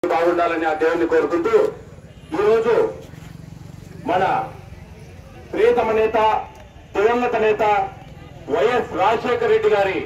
బాగుండాలని ఆ దేవుని కోరుకుంటూ ఈరోజు మన ప్రియతమ నేత దివంగత నేత వైఎస్ రాజశేఖర రెడ్డి గారి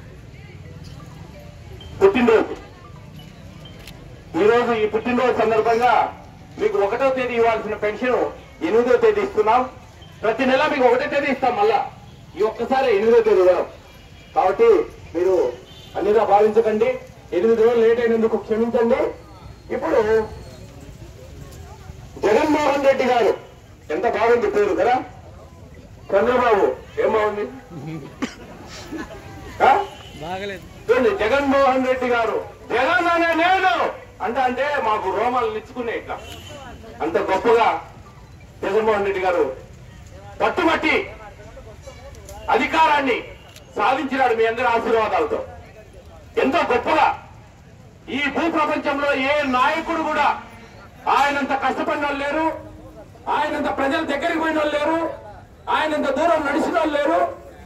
పుట్టినరోజు ఈరోజు ఈ పుట్టినరోజు సందర్భంగా మీకు ఒకటో తేదీ ఇవ్వాల్సిన పెన్షన్ ఎనిమిదో తేదీ ఇస్తున్నాం ప్రతి నెల మీకు ఒకటో తేదీ ఇస్తాం మళ్ళా ఈ ఒక్కసారి ఎనిమిదో తేదీ ఇవ్వడం కాబట్టి మీరు అన్నిగా భావించకండి ఎనిమిది రోజులు లేట్ అయినందుకు క్షమించండి ఇప్పుడు జగన్మోహన్ రెడ్డి గారు ఎంత బాగుంది పేరు కదా చంద్రబాబు ఏం బాగుంది ఆ? చూడండి జగన్మోహన్ రెడ్డి గారు జగన్ అనే నేను అంటే అంటే మాకు రోమాలు నిచ్చుకునే ఇట్లా అంత గొప్పగా జగన్మోహన్ రెడ్డి గారు పట్టుబట్టి అధికారాన్ని సాధించినాడు మీ అందరి ఆశీర్వాదాలతో ఎంతో గొప్పగా ఈ భూ ప్రపంచంలో ఏ నాయకుడు కూడా ఆయనంత కష్టపడిన వాళ్ళు లేరు ఆయనంత ప్రజల దగ్గరికి పోయిన వాళ్ళు లేరు ఆయనంత దూరం నడిచిన వాళ్ళు లేరు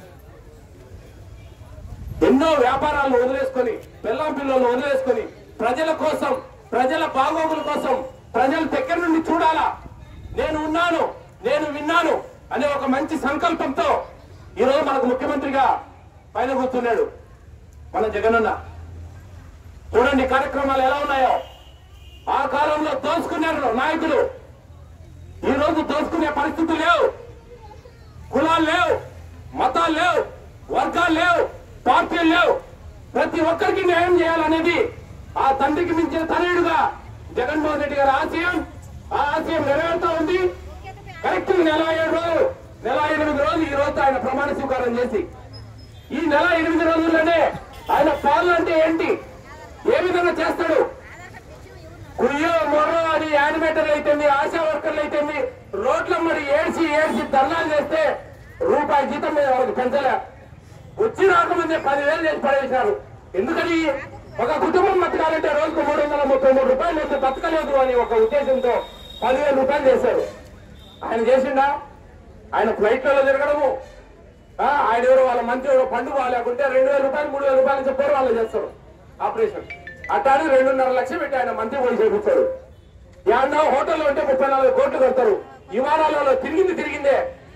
ఎన్నో వ్యాపారాలను వదిలేసుకొని పిల్లం పిల్లలు వదిలేసుకొని ప్రజల కోసం ప్రజల బాగోగుల కోసం ప్రజల దగ్గర నుండి చూడాలా నేను ఉన్నాను నేను విన్నాను అనే ఒక మంచి సంకల్పంతో ఈరోజు మనకు ముఖ్యమంత్రిగా పైన కూర్చున్నాడు మన జగనన్న చూడండి కార్యక్రమాలు ఎలా ఉన్నాయో ఆ కాలంలో దోసుకున్నారు నాయకులు ఈ రోజు దోసుకునే పరిస్థితి లేవు కులాలు లేవు మతాలు లేవు వర్గాలు లేవు పార్టీలు లేవు ప్రతి ఒక్కరికి న్యాయం చేయాలనేది ఆ తండ్రికి మించిన తనయుడుగా జగన్మోహన్ రెడ్డి గారి ఆశయం ఆ ఆశయం నెరవేరుతా ఉంది కరెక్ట్ నెల ఏడు రోజులు నెల ఎనిమిది రోజులు ఈ రోజు ఆయన ప్రమాణ స్వీకారం చేసి ఈ నెల ఎనిమిది రోజుల్లోనే ఆయన పాలన అంటే ఏంటి ఏ విధంగా చేస్తాడు కుయ్యో మొర్రో అని యానిమేటర్లు అయితేంది ఆశా వర్కర్లు అయితేంది రోడ్ల మరి ఏడ్చి ఏడ్చి ధర్నాలు చేస్తే రూపాయి జీతం మీద వాళ్ళకి పెంచలే వచ్చి రాకముందే పదివేలు చేసి పడేశారు ఎందుకని ఒక కుటుంబం బతకాలంటే రోజుకు మూడు వందల ముప్పై మూడు రూపాయలు అయితే బతకలేదు అని ఒక ఉద్దేశంతో పదివేల రూపాయలు చేశారు ఆయన చేసిండా ఆయన ఫ్లైట్లలో తిరగడము ఆ, ఆయన ఎవరు వాళ్ళ మంత్రి ఎవరో పండుగ లేకుంటే రెండు వేల రూపాయలు మూడు వేల రూపాయలు చెప్పారు వాళ్ళు చేస్తారు ఆపరేషన్ అట్టానే రెండున్నర లక్షలు పెట్టి ఆయన మంత్రి పోయి చేపిస్తారు ఏమన్నా హోటల్లో ఉంటే ముప్పై నాలుగు కోట్లు కడతారు విమానాలలో తిరిగింది తిరిగిందే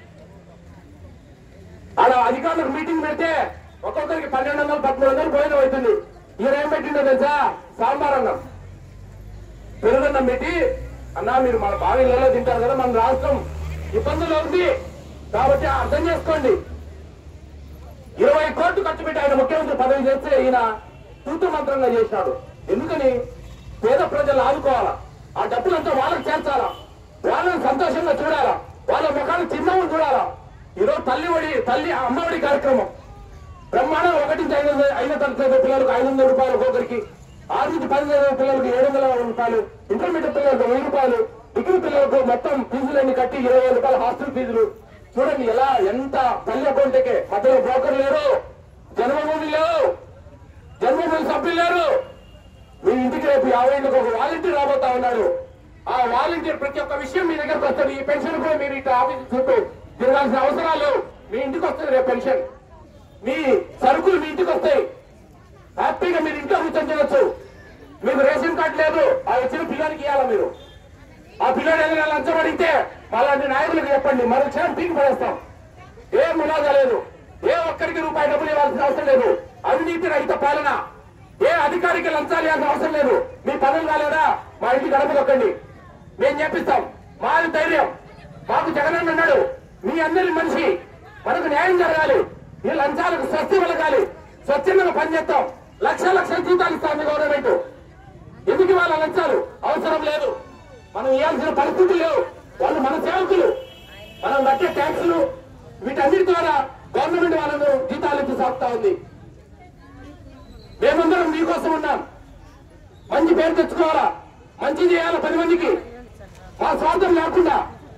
ఆడ అధికారులకు మీటింగ్ పెడితే ఒక్కొక్కరికి పన్నెండు వందలు పదమూడు వందలు భోజనం అవుతుంది ఈయన ఏం పెట్టిండో తెలుసా సాంబార్ అన్నం పెరుగన్నం పెట్టి అన్నా మీరు మన బావిలలో తింటారు కదా మన రాష్ట్రం ఇబ్బందులు ఉంది కాబట్టి అర్థం చేసుకోండి ఇరవై కోట్లు ఖర్చు పెట్టి ఆయన ముఖ్యమంత్రి పదవి చేస్తే ఈయన తూతు మంత్రంగా చేసినాడు ఎందుకని పేద ప్రజలు ఆదుకోవాలా ఆ డబ్బులంతా వాళ్ళకి చేర్చాలా వాళ్ళని సంతోషంగా చూడాలా వాళ్ళ ముఖాలు చిన్నవి చూడాలా ఈరోజు తల్లి ఒడి తల్లి అమ్మఒడి కార్యక్రమం బ్రహ్మాండం ఒకటి నుంచి ఐదు వందల ఐదో తరగతి చదివే పిల్లలకు ఐదు వందల రూపాయలు ఒక్కొక్కరికి ఆరు నుంచి పది చదివే పిల్లలకు ఏడు వందల రూపాయలు ఇంటర్మీడియట్ పిల్లలకు వెయ్యి రూపాయలు డిగ్రీ పిల్లలకు మొత్తం ఫీజులన్నీ కట్టి ఇరవై వేల రూపాయలు హాస్టల్ ఫీజులు చూడండి ఎలా ఎంత తల్లి అకౌంట్కే మధ్యలో బ్రోకర్ లేరు జన్మభూమి లేవు జన్మభూమి సభ్యులు లేరు మీ ఇంటికి రేపు యాభై ఏళ్ళకి ఒక వాలంటీర్ రాబోతా ఉన్నాడు ఆ వాలంటీర్ ప్రతి ఒక్క విషయం మీ దగ్గరకు వస్తుంది ఈ పెన్షన్ కూడా మీరు ఇట్లా ఆఫీస్ చుట్టూ తిరగాల్సిన అవసరాలు లేవు. మీ ఇంటికి వస్తుంది రేపు పెన్షన్ మీ సరుకులు మీ ఇంటికి వస్తాయి హ్యాపీగా మీరు ఇంట్లో కూర్చొని తినొచ్చు మీకు రేషన్ కార్డు లేదు ఆ వచ్చిన పిల్లానికి ఇవ్వాలా మీరు ఆ పిల్లాడు ఏదైనా లంచం అడిగితే అలాంటి నాయకులకు చెప్పండి మరో క్షణం పీకి పడేస్తాం ఏ ములాగా లేదు ఏ ఒక్కరికి రూపాయి డబ్బులు ఇవ్వాల్సిన అవసరం లేదు అవినీతి రహిత పాలన ఏ అధికారికి లంచాలు ఇవ్వాల్సిన అవసరం లేదు మీ పనులు కాలేదా మా ఇంటి గడప దొక్కండి మేము చెప్పిస్తాం మాది ధైర్యం మాకు జగనన్న ఉన్నాడు మీ అందరి మనిషి మనకు న్యాయం జరగాలి ఈ లంచాలకు స్వస్తి వెలగాలి స్వచ్ఛందంగా పనిచేస్తాం లక్ష లక్షల జీతాలు ఇస్తాం గవర్నమెంట్ ఎందుకు ఇవాళ లంచాలు అవసరం లేదు మనం ఇవ్వాల్సిన పరిస్థితులు లేవు వాళ్ళు మన సేవకులు మనం కట్టే ట్యాక్సులు వీటన్నిటి ద్వారా గవర్నమెంట్ వాళ్ళను జీతాలు ఇచ్చి సాగుతా ఉంది మేమందరం మీకోసం ఉన్నాం మంచి పేరు తెచ్చుకోవాలా మంచి చేయాలా పది మందికి మా స్వార్థం లేకుండా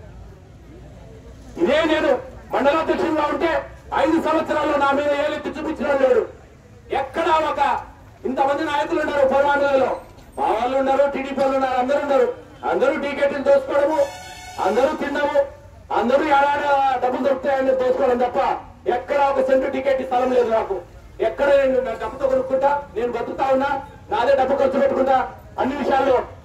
ఇదే నేను మండలాధ్యక్షుడిగా ఉంటే ఐదు సంవత్సరాల్లో నా మీద ఏలెత్తి చూపించిన లేడు ఎక్కడా ఒక ఇంతమంది నాయకులు ఉన్నారు పరమాణులలో మా వాళ్ళు ఉన్నారు టీడీపీ వాళ్ళు ఉన్నారు అందరూ ఉన్నారు అందరూ టికెట్లు దోసుకోవడము అందరూ తిన్నాము అందరూ ఏడాడ డబ్బులు దొరుకుతాయని దోసుకోవడం తప్ప ఎక్కడ ఒక సెంటు టికెట్ స్థలం లేదు నాకు ఎక్కడ నేను నా డబ్బుతో కొనుక్కుంటా నేను బతుకుతా ఉన్నా నాదే డబ్బు ఖర్చు పెట్టుకుంటా అన్ని విషయాల్లో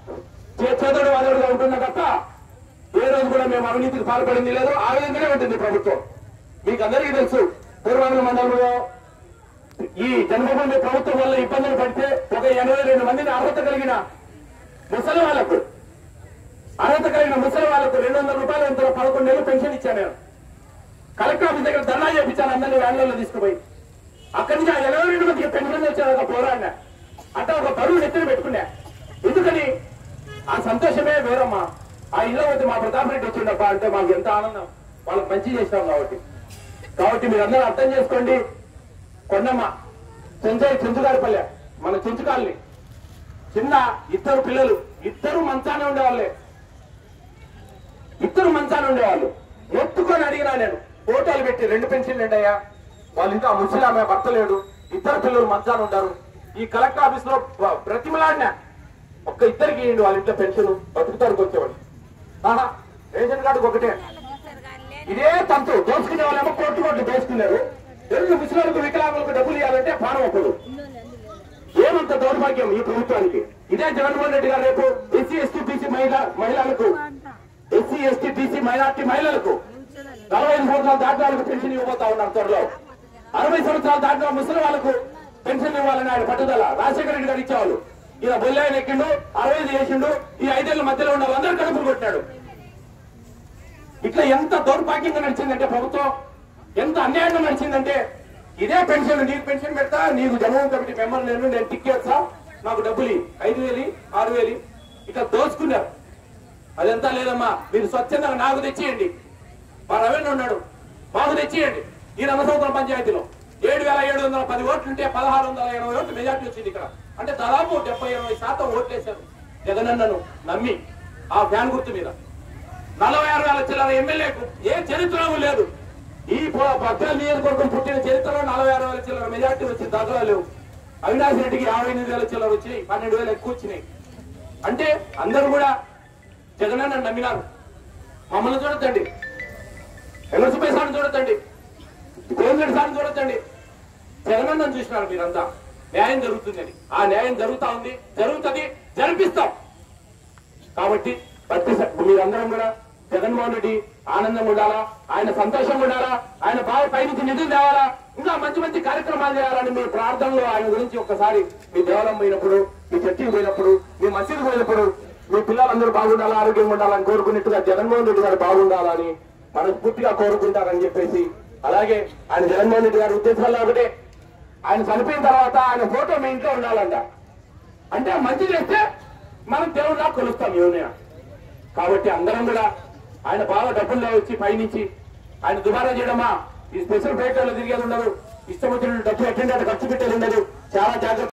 చేదోడు వాదోడుగా ఉంటున్నా తప్ప ఏ రోజు కూడా మేము అవినీతికి పాల్పడింది లేదు ఆ విధంగానే ఉంటుంది ప్రభుత్వం మీకు అందరికీ తెలుసు పూర్వాంగ మండలంలో ఈ జన్మభూమి ప్రభుత్వం వల్ల ఇబ్బందులు పడితే ఒక ఎనభై రెండు మందిని అర్హత కలిగిన ముసలి వాళ్లకు అర్హత కలిగిన ముసలి వాళ్లకు రెండు వందల రూపాయలు ఇంత పదకొండు నెలలు పెన్షన్ ఇచ్చాను నేను కలెక్టర్ ఆఫీస్ దగ్గర ధర్నా చేయించాను అందరినీ వ్యాన్లలో తీసుకుపోయి అక్కడి నుంచి ఆ ఎనభై రెండు మందికి పెన్షన్ వచ్చాను ఒక పోరాడినా అంటే ఒక బరువు నెత్తిన పెట్టుకున్నా ఎందుకని ఆ సంతోషమే వేరమ్మా ఆ ఇల్లు వచ్చి మా ప్రతాప్ రెడ్డి వచ్చిండప్ప అంటే మాకు ఎంత ఆనందం వాళ్ళకి మంచి చేసినాం కాబట్టి కాబట్టి మీరు అందరూ అర్థం చేసుకోండి కొండమ్మ చెంచయ్య చెంచుగారిపల్లె మన చెంచుకాలని చిన్న ఇద్దరు పిల్లలు ఇద్దరు మంచానే ఉండేవాళ్ళే ఇద్దరు మంచాన ఉండేవాళ్ళు ఎత్తుకొని అడిగినా నేను ఫోటోలు పెట్టి రెండు పెన్షన్లు ఉండయా వాళ్ళు ఇంకా ముసలామె భర్త లేడు ఇద్దరు పిల్లలు మంచాన ఉంటారు ఈ కలెక్టర్ ఆఫీస్ లో బ- బ్రతిమలాడినా ఒక్క ఇద్దరికి ఇవ్వండి వాళ్ళ ఇంట్లో పెన్షన్ బతుకుతారు వచ్చేవాడు ఆహా రేషన్ కార్డుకి ఒకటే ఇదే తంతు దోచుకునే వాళ్ళేమో కోట్లు కోట్లు దోచుకున్నారు రెండు ముసలాలకు వికలాంగులకు డబ్బులు ఇవ్వాలంటే పానం ఒకడు ఏమంత దౌర్భాగ్యం ఈ ప్రభుత్వానికి ఇదే జగన్మోహన్ రెడ్డి గారు రేపు ఎస్సీ ఎస్టీ బీసీ మహిళ మహిళలకు ఎస్సీ ఎస్టీ బీసీ మైనార్టీ మహిళలకు నలభై ఐదు సంవత్సరాలు దాటిన వాళ్ళకు పెన్షన్ ఇవ్వబోతా ఉన్నారు త్వరలో అరవై సంవత్సరాలు దాటిన ముసలి వాళ్ళకు పెన్షన్ ఇవ్వాలని ఆయన పట్టుదల రాజశేఖర రెడ్డి గారు ఇచ్చేవాళ్ళు ఈయన బొల్లాయన ఎక్కిండు అరవై ఐదు చేసిండు ఈ ఐదేళ్ల మధ్యలో ఉన్న వాళ్ళందరూ కడుపులు కొట్టాడు ఇట్లా ఎంత దౌర్భాగ్యంగా నడిచిందంటే ప్రభుత్వం ఎంత అన్యాయంగా నడిచిందంటే ఇదే పెన్షన్ నీకు పెన్షన్ పెడతా నీకు జనవరం కమిటీ మెంబర్ నేను నేను టిక్కేస్తా నాకు డబ్బులు ఇయ్యి. ఐదు వేలు ఆరు వేలు ఇట్లా దోచుకున్నారు అదంతా లేదమ్మా మీరు స్వచ్ఛందంగా నాకు తెచ్చేయండి మా రవీంద్ర ఉన్నాడు మాకు తెచ్చేయండి ఈ రంగసముద్రం పంచాయతీలో ఏడు వేల ఏడు వందల పది ఓట్లు ఉంటే పదహారు వందల ఇరవై ఓట్లు మెజార్టీ వచ్చింది ఇక్కడ అంటే దాదాపు డెబ్బై ఇరవై శాతం ఓట్లేశారు జగనన్నను నమ్మి ఆ ఫ్యాన్ గుర్తు మీద నలభై ఆరు వేల చిల్లర ఎమ్మెల్యేకు ఏ చరిత్రము లేదు ఈ పద్నాలుగు నియోజకవర్గం పుట్టిన చరిత్రలో నలభై ఆరు వేల చిల్లర మెజార్టీ వచ్చిన దాఖలా లేవు అవినాష్ రెడ్డికి యాభై ఎనిమిది వేల చిల్లర వచ్చినాయి పన్నెండు వేలు ఎక్కువ వచ్చినాయి అంటే అందరూ కూడా జగనన్న నమ్మినారు మమ్మల్ని చూడొద్దండి ఎల్లసుపై సార్ని చూడొద్దండి కోమరెడ్డి సార్ని చూడొద్దండి జగనన్నను చూసినారు మీరంతా న్యాయం జరుగుతుందని ఆ న్యాయం జరుగుతా ఉంది జరుగుతుంది జరిపిస్తాం కాబట్టి ప్రతి స- మీరందరం కూడా జగన్మోహన్ రెడ్డి ఆనందం ఉండాలా ఆయన సంతోషం ఉండాలా ఆయన బాగా పైనుంచి నిధులు తేవాలా ఇంకా మంచి మంచి కార్యక్రమాలు చేయాలని మీ ప్రార్థనలో ఆయన గురించి ఒక్కసారి మీ దేవాలయం పోయినప్పుడు మీ చర్చికి పోయినప్పుడు మీ మసీదు పోయినప్పుడు మీ పిల్లలందరూ బాగుండాలా ఆరోగ్యంగా ఉండాలని కోరుకున్నట్టుగా జగన్మోహన్ రెడ్డి గారు బాగుండాలని మనస్ఫూర్తిగా కోరుకుంటారని చెప్పేసి అలాగే ఆయన జగన్మోహన్ రెడ్డి గారి ఉద్దేశాల్లో ఒకటే ఆయన చనిపోయిన తర్వాత ఆయన ఫోటో మీ ఇంట్లో ఉండాలంట అంటే మంచి చేస్తే మనం దేవుళ్ళ కొలుస్తాం ఎవరైనా కాబట్టి అందరం కూడా ఆయన బాగా డబ్బుల్లో వచ్చి పైనుంచి ఆయన దుబారా చేయడమా ఈ స్పెషల్ ఫ్లైట్లో తిరిగేది ఉండదు ఇష్టం వచ్చిన డబ్బు ఎట్టండి ఖర్చు పెట్టేది ఉండదు చాలా జాగ్రత్త